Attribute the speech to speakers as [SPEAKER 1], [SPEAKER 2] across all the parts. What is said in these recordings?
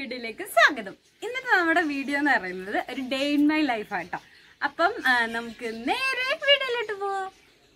[SPEAKER 1] വീഡിയോയിലേക്ക് സ്വാഗതം ഇന്നത്തെ നമ്മുടെ വീഡിയോ എന്ന് പറയുന്നത് ഒരു ഡേ ഇൻ മൈ ലൈഫ് ആട്ടോ അപ്പം ആ, നമുക്ക് നേരെ വീഡിയോയിലോട്ട് പോവാം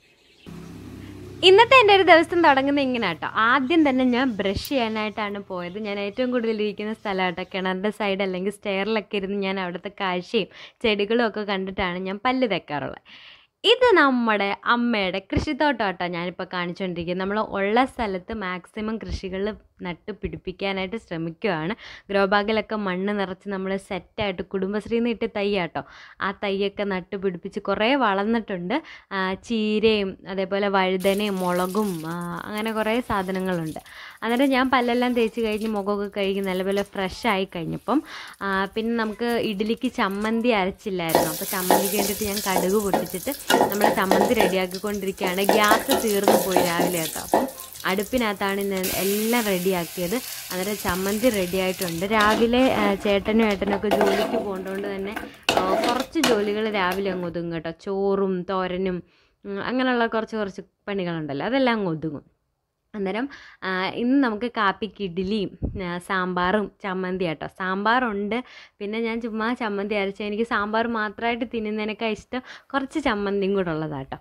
[SPEAKER 2] ഇന്നത്തെ എൻ്റെ ഒരു ദിവസം തുടങ്ങുന്നത് ഇങ്ങനെ കേട്ടോ ആദ്യം തന്നെ ഞാൻ ബ്രഷ് ചെയ്യാനായിട്ടാണ് പോയത് ഞാൻ ഏറ്റവും കൂടുതൽ ഇരിക്കുന്ന സ്ഥലമാട്ടോ കിണറിൻ്റെ സൈഡ് അല്ലെങ്കിൽ സ്റ്റെയറിലൊക്കെ ഇരുന്ന് ഞാൻ അവിടുത്തെ കാഴ്ചയും ചെടികളും ഒക്കെ കണ്ടിട്ടാണ് ഞാൻ പല്ല് തേക്കാറുള്ളത് ഇത് നമ്മുടെ അമ്മയുടെ കൃഷിത്തോട്ടം കേട്ടോ ഞാനിപ്പോൾ കാണിച്ചുകൊണ്ടിരിക്കുന്നത് നമ്മൾ ഉള്ള സ്ഥലത്ത് മാക്സിമം കൃഷികൾ നട്ട് പിടിപ്പിക്കാനായിട്ട് ശ്രമിക്കുകയാണ് ഗ്രോ ബാഗിലൊക്കെ മണ്ണ് നിറച്ച് നമ്മൾ സെറ്റായിട്ട് കുടുംബശ്രീയിൽ നിന്ന് ഇട്ട് തൈയാട്ടോ ആ തൈയൊക്കെ നട്ട് പിടിപ്പിച്ച് കുറേ വളർന്നിട്ടുണ്ട് ആ, ചീരയും അതേപോലെ വഴുതനയും മുളകും ആ, അങ്ങനെ കുറേ സാധനങ്ങളുണ്ട് അന്നേരം ഞാൻ പല്ലെല്ലാം തേച്ച് കഴിഞ്ഞ് മുഖമൊക്കെ കഴുകി നല്ലപോലെ ഫ്രഷ് ആയി കഴിഞ്ഞപ്പം ആ, പിന്നെ നമുക്ക് ഇഡ്ഡലിക്ക് ചമ്മന്തി അരച്ചില്ലായിരുന്നു അപ്പോൾ ചമ്മന്തിക്ക് വേണ്ടിയിട്ട് ഞാൻ കടുക് പൊട്ടിച്ചിട്ട് നമ്മൾ ചമ്മന്തി റെഡിയാക്കിക്കൊണ്ടിരിക്കുകയാണ് ഗ്യാസ് തീർന്നു പോയി രാവിലെ കേട്ടോ അപ്പം അടുപ്പിനകത്താണ് ഇന്ന് എല്ലാം റെഡിയാക്കിയത് അന്നേരം ചമ്മന്തി റെഡി ആയിട്ടുണ്ട് രാവിലെ ആ, ചേട്ടനും ഏട്ടനൊക്കെ ജോലിക്ക് പോകേണ്ടതുകൊണ്ട് തന്നെ ആ, കുറച്ച് ജോലികൾ രാവിലെ അങ്ങ് ഒതുങ്ങും കേട്ടോ ചോറും തോരനും ഉം, അങ്ങനെയുള്ള കുറച്ച് കുറച്ച് പണികളുണ്ടല്ലോ അതെല്ലാം അങ്ങ് ഒതുങ്ങും അന്നേരം ആ, ഇന്ന് നമുക്ക് കാപ്പിക്ക് ഇഡ്ഡലിയും ആ, സാമ്പാറും ചമ്മന്തി കേട്ടോ സാമ്പാറുണ്ട് പിന്നെ ഞാൻ ചുമ്മാ ചമ്മന്തി അരച്ച എനിക്ക് സാമ്പാർ മാത്രമായിട്ട് തിന്നുന്നതിനേക്കാൾ ഇഷ്ടം കുറച്ച് ചമ്മന്തിയും കൂടെ ഉള്ളതാട്ടോ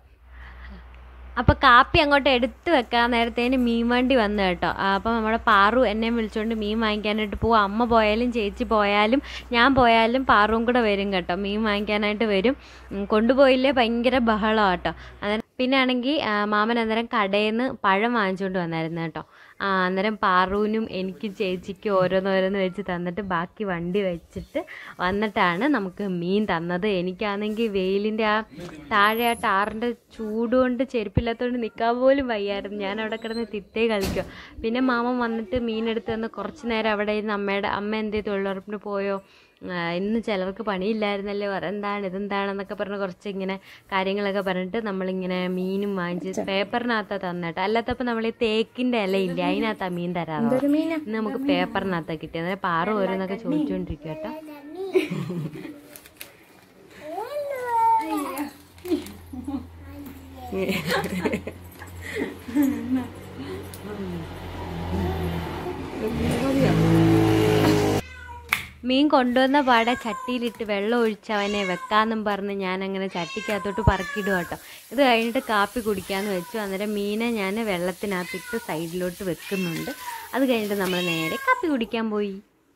[SPEAKER 2] അപ്പോൾ കാപ്പി അങ്ങോട്ട് എടുത്ത് വെക്കാൻ നേരത്തേന് മീൻ വണ്ടി വന്നു കേട്ടോ അപ്പോൾ നമ്മുടെ പാറു എന്നെ വിളിച്ചുകൊണ്ട് മീൻ വാങ്ങിക്കാനായിട്ട് പോവും അമ്മ പോയാലും ചേച്ചി പോയാലും ഞാൻ പോയാലും പാറുവും കൂടെ വരും കേട്ടോ മീൻ വാങ്ങിക്കാനായിട്ട് വരും ഉം, കൊണ്ടുപോയില്ലേ ഭയങ്കര ബഹളമാണ് കേട്ടോ അന്നേരം പിന്നെ ആണെങ്കിൽ മാമൻ അന്നേരം കടയിൽ നിന്ന് പഴം വാങ്ങിച്ചുകൊണ്ട് വന്നായിരുന്നു കേട്ടോ ആ, അന്നേരം പാറുവിനും എനിക്കും ചേച്ചിക്കും ഓരോന്നോരോന്ന് വെച്ച് തന്നിട്ട് ബാക്കി വണ്ടി വെച്ചിട്ട് വന്നിട്ടാണ് നമുക്ക് മീൻ തന്നത് എനിക്കാണെങ്കിൽ വെയിലിൻ്റെ ആ താഴെ ആ ടാറിൻ്റെ ചൂട് കൊണ്ട് ചെരുപ്പില്ലാത്തതുകൊണ്ട് നിൽക്കാൻ പോലും വയ്യായിരുന്നു ഞാൻ അവിടെ കിടന്ന് തിത്തേ കളിക്കുക പിന്നെ മാമൻ വന്നിട്ട് മീനെടുത്ത് തന്ന് കുറച്ച് നേരം അവിടെ ഇരുന്ന് അമ്മയുടെ അമ്മ എന്തേ തൊഴിലുറപ്പിന് പോയോ ആ, ഇന്ന് ചിലർക്ക് പണിയില്ലായിരുന്നല്ലോ എന്താണ് ഇതെന്താണെന്നൊക്കെ പറഞ്ഞ് കുറച്ച് ഇങ്ങനെ കാര്യങ്ങളൊക്കെ പറഞ്ഞിട്ട് നമ്മളിങ്ങനെ മീനും വാങ്ങിച്ച് പേപ്പറിനകത്താണ് തന്നിട്ട് അല്ലാത്തപ്പോൾ നമ്മൾ ഈ തേക്കിൻ്റെ ഇലയില്ലേ അതിനകത്താണ് മീൻ തരാറ് ഇന്ന് നമുക്ക് പേപ്പറിനകത്താണ് കിട്ടിയത് അന്നേരം പാറ ഓരോന്നൊക്കെ ചോദിച്ചുകൊണ്ടിരിക്കും കേട്ടോ മീൻ കൊണ്ടുവന്ന പാടെ ചട്ടിയിലിട്ട് വെള്ളം ഒഴിച്ച് അവനെ വെക്കാന്നും പറഞ്ഞ് ഞാൻ അങ്ങനെ ചട്ടിക്കകത്തോട്ട് പറക്കിയിടുക കേട്ടോ ഇത് കഴിഞ്ഞിട്ട് കാപ്പി കുടിക്കാമെന്ന് വെച്ചു അന്നേരം മീനെ ഞാൻ വെള്ളത്തിനകത്തിട്ട് സൈഡിലോട്ട് വെക്കുന്നുണ്ട് അത് കഴിഞ്ഞിട്ട് നമ്മൾ നേരെ കാപ്പി കുടിക്കാൻ പോയി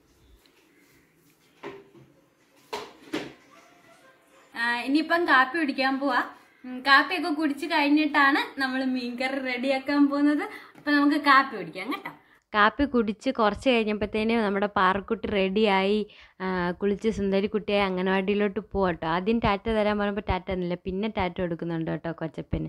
[SPEAKER 1] ആ, ഇനിയിപ്പം കാപ്പി കുടിക്കാൻ പോവാ ഉം, കാപ്പിയൊക്കെ കുടിച്ച് കഴിഞ്ഞിട്ടാണ് നമ്മൾ മീൻകറി റെഡിയാക്കാൻ പോകുന്നത് അപ്പൊ നമുക്ക് കാപ്പി കുടിക്കാം കേട്ടോ
[SPEAKER 2] കാപ്പി കുടിച്ച് കുറച്ച് കഴിഞ്ഞപ്പോഴത്തേന് നമ്മുടെ പാറക്കുട്ടി റെഡിയായി കുളിച്ച് സുന്ദരി കുട്ടിയായി അംഗനവാടിയിലോട്ട് പോകട്ടോ ആദ്യം ടാറ്റ തരാൻ പറഞ്ഞപ്പോൾ ടാറ്റ തന്നില്ല പിന്നെ ടാറ്റ കൊടുക്കുന്നുണ്ട് കേട്ടോ കൊച്ചപ്പന്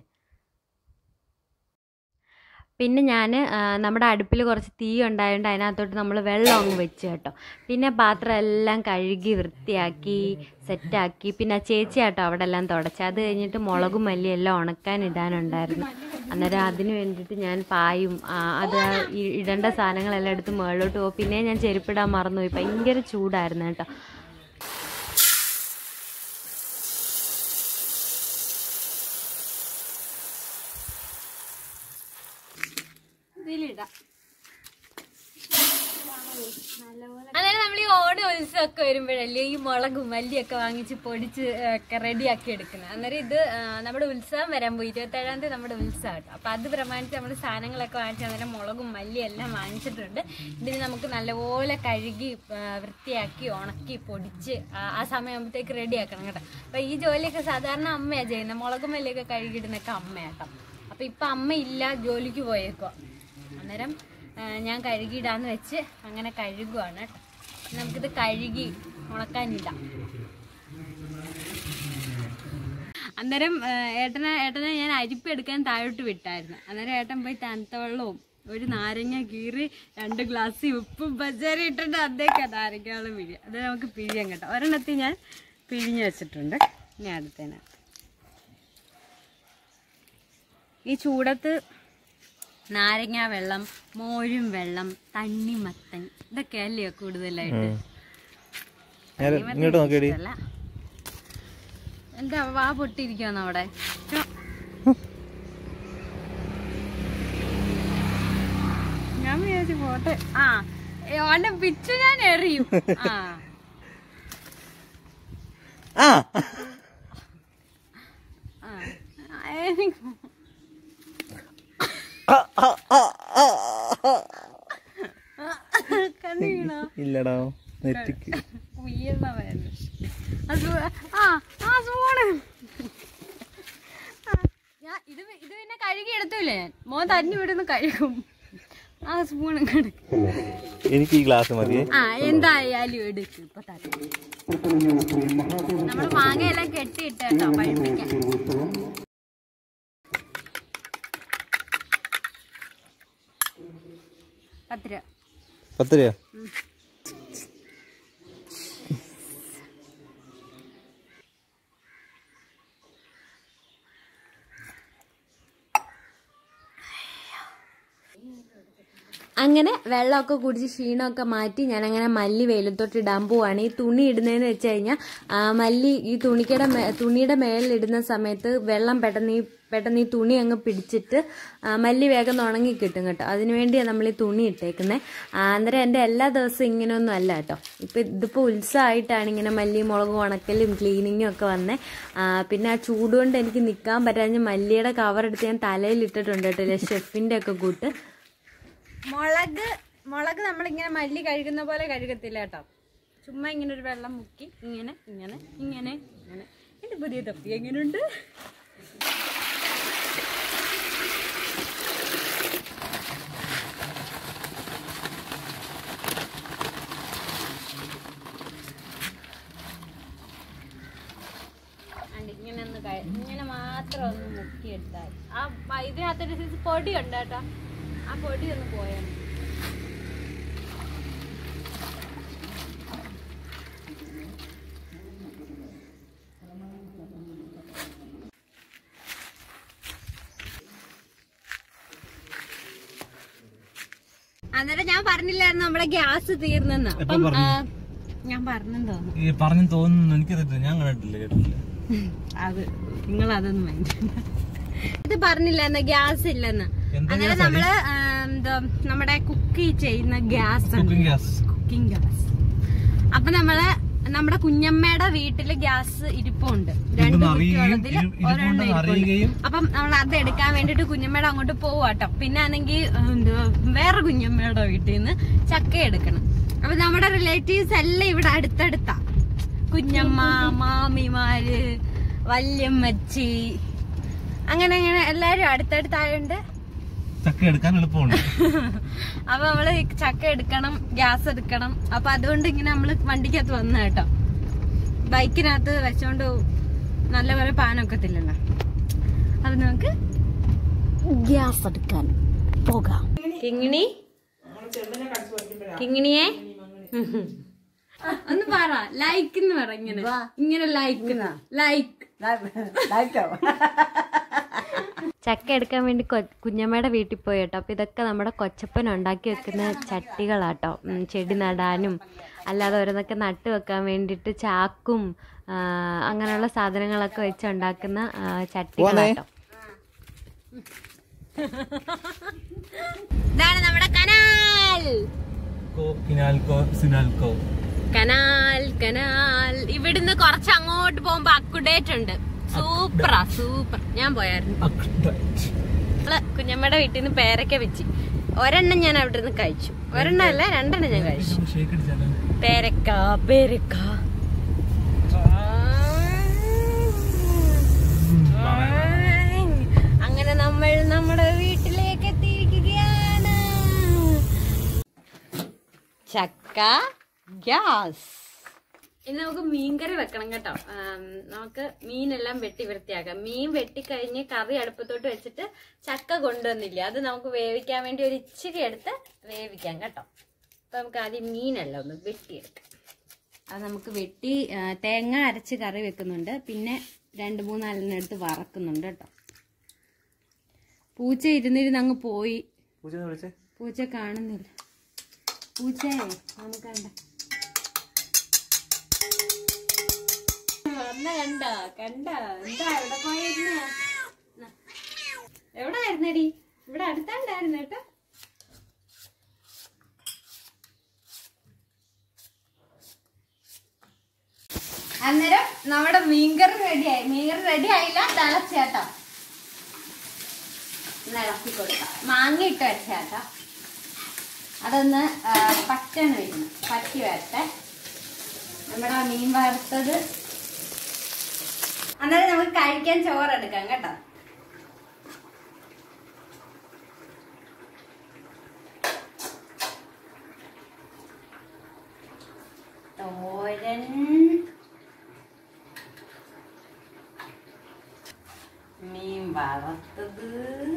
[SPEAKER 2] പിന്നെ ഞാൻ നമ്മുടെ അടുപ്പിൽ കുറച്ച് തീ ഉണ്ടായതുകൊണ്ട് അതിനകത്തോട്ട് നമ്മൾ വെള്ളം അങ്ങ് വെച്ച് കേട്ടോ പിന്നെ പാത്രം എല്ലാം കഴുകി വൃത്തിയാക്കി സെറ്റാക്കി പിന്നെ ആ ചേച്ചി കേട്ടോ അവിടെ എല്ലാം തുടച്ച് അത് കഴിഞ്ഞിട്ട് മുളകും മല്ലിയും എല്ലാം ഉണക്കാൻ ഇടാനുണ്ടായിരുന്നു അന്നേരം അതിന് വേണ്ടിയിട്ട് ഞാൻ പായും ആ, അത് ആ ഇ- ഇടേണ്ട സാധനങ്ങളെല്ലാം എടുത്ത് മുകളിലോട്ട് പോകും പിന്നെ ഞാൻ ചെരുപ്പിടാൻ മറന്നുപോയി ഭയങ്കര ചൂടായിരുന്നു കേട്ടോ
[SPEAKER 1] ഇതിലിടാം അതായത് നമ്മൾ ഈ ഓണ ഉത്സവമൊക്കെ വരുമ്പോഴല്ലേ ഈ മുളകും മല്ലിയൊക്കെ വാങ്ങിച്ച് പൊടിച്ച് ഒക്കെ റെഡിയാക്കി എടുക്കുന്നത് അന്നേരം ഇത് ആ, നമ്മുടെ ഉത്സവം വരാൻ പോയി ഇരുപത്തേഴാം തീയതി നമ്മുടെ ഉത്സവം കേട്ടോ അപ്പൊ അത് പ്രമാണിച്ച് നമ്മൾ സാധനങ്ങളൊക്കെ വാങ്ങിച്ച് അന്നേരം മുളകും മല്ലിയും എല്ലാം വാങ്ങിച്ചിട്ടുണ്ട് ഇതിന് നമുക്ക് നല്ലപോലെ കഴുകി ആ, വൃത്തിയാക്കി ഉണക്കി പൊടിച്ച് ആ, ആ സമയമാകുമ്പോഴത്തേക്ക് റെഡിയാക്കണം കേട്ടോ അപ്പൊ ഈ ജോലിയൊക്കെ സാധാരണ അമ്മയാണ് ചെയ്യുന്നത് മുളകും മല്ലിയൊക്കെ കഴുകിയിടുന്നൊക്കെ അമ്മയാട്ടോ അപ്പൊ ഇപ്പൊ അമ്മ ഇല്ല ജോലിക്ക് പോയേക്കോ അന്നേരം ആ, ഞാൻ കഴുകിയിടാന്ന് വെച്ച് അങ്ങനെ കഴുകുവാണ് കേട്ടോ നമുക്കിത് കഴുകി ഉണക്കാനിടാം അന്നേരം ആ, ഏട്ടനെ ഏട്ടനെ ഞാൻ അരിപ്പ് എടുക്കാൻ താഴോട്ട് വിട്ടായിരുന്നു അന്നേരം ഏട്ടൻ പോയി തണുത്ത വെള്ളവും ഒരു നാരങ്ങ കീറി രണ്ട് ഗ്ലാസ് ഉപ്പും പച്ചരി ഇട്ടിട്ട് അതേക്കാ നാരങ്ങ വെള്ളം പിഴിയുക അത് നമുക്ക് പിഴിയാം കേട്ടോ ഒരെണ്ണത്തിൽ ഞാൻ പിഴിഞ്ഞ് വെച്ചിട്ടുണ്ട് ഇനി അടുത്തതിനകത്ത് ഈ ചൂടത്ത് നാരങ്ങ വെള്ളം മോരും വെള്ളം തണ്ണിമത്തൻ ഇതൊക്കെയല്ലയോ കൂടുതലായിട്ട്
[SPEAKER 3] ഇങ്ങോട്ട് നോക്കിയടി
[SPEAKER 1] ഇഷ്ടമല്ല. എന്താ വാ പൊട്ടിയിരിക്കുവാന്ന് അവിടെ ചോ. ഞാൻ വിചാരിച്ചു പോട്ടെ ആ ഏ, ഓന്റെ പിച്ചു ഞാൻ എറിയും ആ
[SPEAKER 3] ആ
[SPEAKER 1] ആ. എനിക്ക്
[SPEAKER 3] ആ, ആ, ആ, ആ, ആ.
[SPEAKER 1] കണ്ണു വീണോ
[SPEAKER 3] ഇല്ലടാ നെറ്റിക്ക്
[SPEAKER 1] ഉയർന്നവൻ ആ ആ സ്പൂണ് ഞാൻ ഇത് വി- ഇത് പിന്നെ കഴുകി എടുത്തില്ലേ ഞാൻ മോൻ തന്നെ ഇവിടുന്ന് കഴുകും ആ സ്പൂൺ എടുക്കും
[SPEAKER 3] എനിക്ക് ഈ ഗ്ലാസ് മതിയേ
[SPEAKER 1] ആ എന്തായാലും എടുക്ക് ഇപ്പൊ തന്നെ നമ്മള് മാങ്ങയെല്ലാം കെട്ടിയിട്ട് കേട്ടോ പഴുപ്പിക്കാൻ പത്ത് രൂപ
[SPEAKER 3] പത്ത് രൂപ
[SPEAKER 2] അങ്ങനെ വെള്ളമൊക്കെ കുടിച്ച് ക്ഷീണമൊക്കെ മാറ്റി ഞാൻ അങ്ങനെ മല്ലി വെയിലത്തോട്ട് ഇടാൻ പോവാണ് ഈ തുണി ഇടുന്നതെന്ന് വെച്ച് കഴിഞ്ഞാൽ ആ, മല്ലി ഈ തുണിക്കയുടെ മേ- തുണിയുടെ മേളിൽ ഇടുന്ന സമയത്ത് വെള്ളം പെട്ടെന്ന് ഈ പെട്ടെന്ന് ഈ തുണി അങ്ങ് പിടിച്ചിട്ട് ആ, മല്ലി വേഗം ഉണങ്ങി കിട്ടും കേട്ടോ അതിനുവേണ്ടിയാണ് നമ്മൾ ഈ തുണി ഇട്ടേക്കുന്നത് അന്നേരം എൻ്റെ എല്ലാ ദിവസവും ഇങ്ങനെയൊന്നും അല്ല കേട്ടോ ഇപ്പം ഇതിപ്പോൾ ഉത്സവമായിട്ടാണ് ഇങ്ങനെ മല്ലി മുളകും ഉണക്കലും ക്ലീനിങ്ങും ഒക്കെ വന്നേ ആ, പിന്നെ ആ ചൂട് കൊണ്ട് എനിക്ക് നിൽക്കാൻ പറ്റാഞ്ഞ് മല്ലിയുടെ കവർ എടുത്ത് ഞാൻ തലയിൽ ഇട്ടിട്ടുണ്ട് കേട്ടോ ഷെഫിൻ്റെ ഒക്കെ കൂട്ട്
[SPEAKER 1] മുളക് മുളക് നമ്മളിങ്ങനെ മല്ലി കഴുകുന്ന പോലെ കഴുകത്തില്ല കേട്ടോ ചുമ്മാ ഇങ്ങനെ ഒരു വെള്ളം മുക്കി ഇങ്ങനെ ഇങ്ങനെ ഇങ്ങനെ ഇങ്ങനെ എന്റെ പുതിയ തൊപ്പി എങ്ങനെയുണ്ട് ആണ്ട് ഇങ്ങനെ ഒന്ന് കഴി- ഇങ്ങനെ മാത്രം ഒന്ന് മുക്കിയെടുത്താൽ ആ പ- ഇതിനകത്തൊരു സൈസ് പൊടി ഉണ്ട് കേട്ടോ ആ പൊടി ഒന്ന് പോയാൽ മതി. അന്നേരം ഞാൻ പറഞ്ഞില്ലായിരുന്നു നമ്മുടെ ഗ്യാസ് തീർന്നെന്ന് അപ്പം ആ, ഞാൻ പറഞ്ഞെന്ന് തോന്നുന്നു
[SPEAKER 3] ഈ പറഞ്ഞു തോന്നുന്നു എനിക്കറിയത്തില്ല ഞാൻ കണ്ടിട്ടില്ല കേട്ടിട്ടില്ല
[SPEAKER 1] അത് നിങ്ങൾ അതൊന്നും മൈൻഡ് ഇത് പറഞ്ഞില്ലെന്ന് ഗ്യാസ് ഇല്ലെന്ന്
[SPEAKER 3] എന്താ
[SPEAKER 1] അന്നേരം നമ്മള് ആ, എന്താ നമ്മുടെ കുക്ക് ചെയ്യുന്ന gas
[SPEAKER 3] cooking gas
[SPEAKER 1] cooking gas അപ്പൊ നമ്മള് നമ്മുടെ കുഞ്ഞമ്മയുടെ വീട്ടില് ഗ്യാസ് ഇരിപ്പുണ്ട് രണ്ട്
[SPEAKER 3] ഇതൊന്ന് അറിയുകയും
[SPEAKER 1] കുറ്റിവെള്ളത്തില്
[SPEAKER 3] ഇരു- ഇരിപ്പുണ്ടെന്ന്
[SPEAKER 1] ഒരെണ്ണം ഇരിപ്പുണ്ട്
[SPEAKER 3] അറിയുകയും
[SPEAKER 1] അപ്പം നമ്മൾ അത് എടുക്കാൻ വേണ്ടിട്ട് കുഞ്ഞമ്മയുടെ അങ്ങോട്ട് പോവാട്ടോ പിന്നെ ആണെങ്കിൽ എന്തുവാ വേറെ കുഞ്ഞമ്മയുടെ വീട്ടിൽ നിന്ന് ചക്ക എടുക്കണം അപ്പൊ നമ്മുടെ റിലേറ്റീവ്സ് എല്ലാം ഇവിടെ അടുത്തടുത്താ കുഞ്ഞമ്മ മാമിമാര് വല്യമ്മച്ചി അങ്ങനെ അങ്ങനെ എല്ലാരും അടുത്തടുത്തായോണ്ട്
[SPEAKER 3] ചക്ക എടുക്കാൻ എളുപ്പമുണ്ട്
[SPEAKER 1] അപ്പൊ നമ്മള് ഈ ചക്ക എടുക്കണം ഗ്യാസ് എടുക്കണം അപ്പൊ അതുകൊണ്ട് ഇങ്ങനെ നമ്മള് വണ്ടിക്കകത്ത് വന്ന കേട്ടോ ബൈക്കിനകത്ത് വെച്ചോണ്ട് നല്ലപോലെ പാനൊക്കത്തില്ലല്ലോ അപ്പൊ നമുക്ക് ഗ്യാസ് എടുക്കാൻ പോകാം
[SPEAKER 2] കിങ്ങിണി കിങ്ങിണിയെ
[SPEAKER 1] ഒന്ന് പറ ലൈക്ക് എന്ന് പറ ഇങ്ങനെ ഇങ്ങനെ ലൈക്ക് ലൈക്ക്
[SPEAKER 2] ചക്ക എടുക്കാൻ വേണ്ടി കൊ- കുഞ്ഞമ്മയുടെ വീട്ടിൽ പോയി കേട്ടോ അപ്പോൾ ഇതൊക്കെ നമ്മുടെ കൊച്ചപ്പൻ ഉണ്ടാക്കി വെക്കുന്ന ചട്ടികളാട്ടോ ഉം, ചെടി നടാനും അല്ലാതെ ഓരോന്നൊക്കെ നട്ട് വെക്കാൻ വേണ്ടിയിട്ട് ചാക്കും ആ, അങ്ങനെയുള്ള സാധനങ്ങളൊക്കെ വെച്ച് ഉണ്ടാക്കുന്ന ആ, ചട്ടികളാട്ടോ
[SPEAKER 1] ഇതാണ് നമ്മുടെ കനാൽ
[SPEAKER 3] കോ കിനാൽക്കോ സിനാൽക്കോ
[SPEAKER 1] കനാൽ കനാൽ ഇവിടുന്ന് കുറച്ച് അങ്ങോട്ട് പോകുമ്പോ അക്കുഡേറ്റ് ഉണ്ട് സൂപ്പറാ സൂപ്പർ ഞാൻ പോയായിരുന്നു നമ്മള് കുഞ്ഞമ്മയുടെ വീട്ടിൽ നിന്ന് പേരക്ക വെച്ച് ഒരെണ്ണം ഞാൻ അവിടെ നിന്ന് കഴിച്ചു ഒരെണ്ണം അല്ല രണ്ടെണ്ണം ഞാൻ കഴിച്ചു
[SPEAKER 3] ഷേക്ക് അടിച്ചാലോ
[SPEAKER 1] പേരക്ക പേരക്ക അങ്ങനെ നമ്മൾ നമ്മുടെ വീട്ടിലേക്ക് എത്തിയിരിക്കുകയാണ് ചക്ക ഗ്യാസ് ഇനി നമുക്ക് മീൻകറി വെക്കണം കേട്ടോ ആം, നമുക്ക് മീനെല്ലാം വെട്ടി വൃത്തിയാക്കാം മീൻ വെട്ടിക്കഴിഞ്ഞ് കറി അടുപ്പത്തോട്ട് വെച്ചിട്ട് ചക്ക കൊണ്ടുവന്നില്ല അത് നമുക്ക് വേവിക്കാൻ വേണ്ടി ഒരു ഇച്ചിരി എടുത്ത് വേവിക്കാം കേട്ടോ അപ്പൊ നമുക്ക് ആദ്യം മീനെല്ലാം ഒന്ന് വെട്ടിയെടുക്കാം അത് നമുക്ക് വെട്ടി ആ, തേങ്ങ അരച്ച് കറി വെക്കുന്നുണ്ട് പിന്നെ രണ്ട് മൂന്നാലെണ്ണം എടുത്ത് വറക്കുന്നുണ്ട് കേട്ടോ പൂച്ച ഇരുന്നിരുന്ന് അങ്ങ് പോയി
[SPEAKER 3] പൂച്ച വിളിച്ചേ
[SPEAKER 1] പൂച്ച കാണുന്നില്ല പൂച്ചയെ നമുക്ക് കണ്ട വന്ന കണ്ട കണ്ട എന്താ എവിടെ പോയിരുന്ന എവിടെ ആയിരുന്നടി ഇവിടെ അടുത്തുണ്ടായിരുന്നു കേട്ടോ ഒന്ന് ഇളക്കി കൊടുക്കാം മാങ്ങ ഇട്ട് വെച്ചാട്ടാ അതൊന്ന് ആ, പറ്റണ വരുന്നു പറ്റി വരട്ടെ നമ്മുടെ മീൻ വറുത്തത് അന്നേരം നമുക്ക് കഴിക്കാൻ ചോറ് എടുക്കാം കേട്ടോ തോരൻ മീൻ വറുത്തത്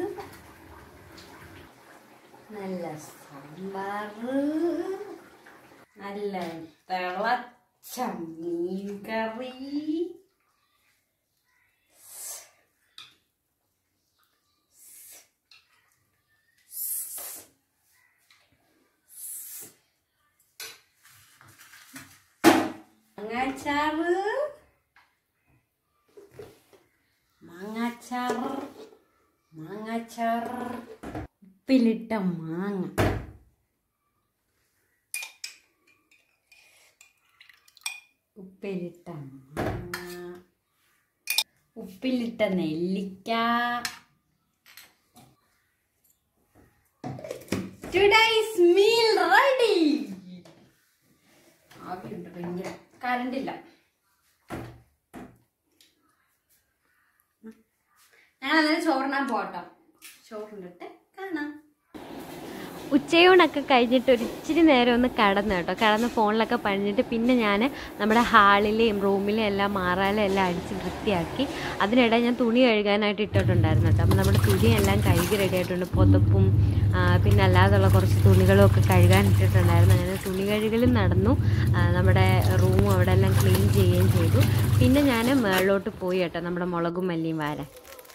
[SPEAKER 1] നല്ല സാമ്പാറ് നല്ല തിളച്ച മീൻ കറി മാങ്ങാച്ചാറ് മാങ്ങാച്ചാറ് മാങ്ങാച്ചാറ് ഉപ്പിലിട്ട മാങ്ങ ഉപ്പിലിട്ട മാങ്ങ ഉപ്പിലിട്ട നെല്ലിക്ക ടുഡേസ് മീൽ റെഡി ആവിയുണ്ട് ഭയങ്കര കറണ്ടില്ല ഞാൻ അതിന് ചോറിനാൻ പോട്ടോ ചോറിനിട്ട് കാണാം
[SPEAKER 2] ഉച്ചയൂണൊക്കെ കഴിഞ്ഞിട്ട് ഒരു ഇച്ചിരി നേരം ഒന്ന് കടന്നു കേട്ടോ കടന്ന് ഫോണിലൊക്കെ പണിഞ്ഞിട്ട് പിന്നെ ഞാൻ നമ്മുടെ ഹാളിലെയും റൂമിലെയും എല്ലാം മാറാലും എല്ലാം അടിച്ച് വൃത്തിയാക്കി അതിനിടെ ഞാൻ തുണി കഴുകാനായിട്ട് ഇട്ടിട്ടുണ്ടായിരുന്നു കേട്ടോ അപ്പോൾ നമ്മുടെ തുണിയെല്ലാം കഴുകി റെഡി ആയിട്ടുണ്ട് പുതപ്പും ആ, പിന്നെ അല്ലാതുള്ള കുറച്ച് തുണികളും ഒക്കെ കഴുകാൻ ഇട്ടിട്ടുണ്ടായിരുന്നു അങ്ങനെ തുണി കഴുകലും നടന്നു ആ, നമ്മുടെ റൂമും അവിടെ എല്ലാം ക്ലീൻ ചെയ്യുകയും ചെയ്തു പിന്നെ ഞാൻ മേളിലോട്ട് പോയി കേട്ടോ നമ്മുടെ മുളകും മല്ലിയും വാരാൻ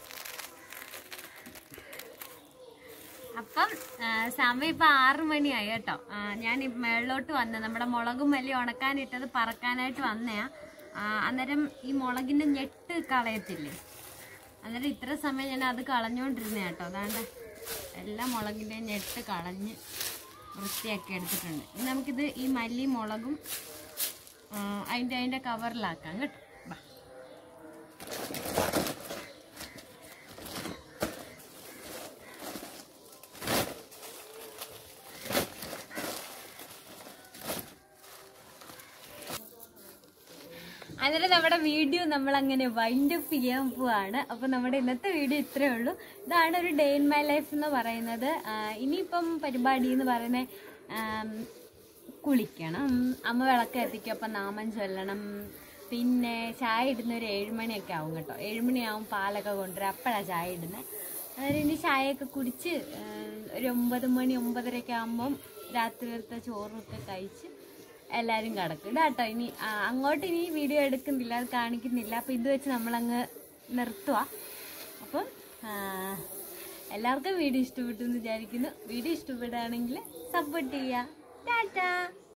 [SPEAKER 1] അപ്പം ആ, സമയം ഇപ്പൊ ആറു മണിയായി കേട്ടോ ആ, ഞാൻ ഈ മേളിലോട്ട് വന്ന നമ്മുടെ മുളകും മല്ലി ഉണക്കാനിട്ടത് പറക്കാനായിട്ട് വന്നയാ ആ, അന്നേരം ഈ മുളകിന്റെ ഞെട്ട് കളയത്തില്ലേ അന്നേരം ഇത്ര സമയം ഞാൻ അത് കളഞ്ഞോണ്ടിരുന്ന കേട്ടോ അതാണ്ട് എല്ലാ മുളകിന്റെ ഞെട്ട് കളഞ്ഞ് വൃത്തിയാക്കി എടുത്തിട്ടുണ്ട് ഇനി നമുക്കിത് ഈ മല്ലി മുളകും ആ, അതിന്റെ അതിന്റെ കവറിലാക്കാം കേട്ടോ ബാ അതിന് നമ്മുടെ വീഡിയോ നമ്മൾ അങ്ങനെ വൈൻഡ് അപ്പ് ചെയ്യാൻ പോവാണ് അപ്പൊ നമ്മുടെ ഇന്നത്തെ വീഡിയോ ഇത്രേ ഉള്ളൂ ഇതാണ് ഒരു ഡേ ഇൻ മൈ ലൈഫ് എന്ന് പറയുന്നത് ആ, ഇനിയിപ്പം പരിപാടി എന്ന് പറയുന്നത് കുളിക്കണം അമ്മ വിളക്ക് എത്തിക്കും അപ്പം നാമം ചൊല്ലണം പിന്നെ ചായ ഇടുന്ന ഒരു ഏഴുമണിയൊക്കെ ആവും കേട്ടോ ഏഴുമണിയാവും പാലൊക്കെ കൊണ്ടുവരാം അപ്പോഴാണ് ചായ ഇടുന്നത് അതായത് ഇനി ചായയൊക്കെ കുടിച്ച് ആ, ഒരു ഒമ്പത് മണി ഒമ്പതരയൊക്കെ ആകുമ്പം രാത്രിയിലത്തെ ചോറൊക്കെ കഴിച്ച് എല്ലാവരും കിടക്കും ഇതാട്ടോ ഇനി ആ, അങ്ങോട്ട് ഇനി വീഡിയോ എടുക്കുന്നില്ല അത് കാണിക്കുന്നില്ല അപ്പം ഇത് വെച്ച് നമ്മളങ്ങ് നിർത്തുക അപ്പം ആ, എല്ലാവർക്കും വീഡിയോ ഇഷ്ടപ്പെട്ടു എന്ന് വിചാരിക്കുന്നു വീഡിയോ ഇഷ്ടപ്പെടുകയാണെങ്കിൽ സപ്പോർട്ട് ചെയ്യുക ടാറ്റാ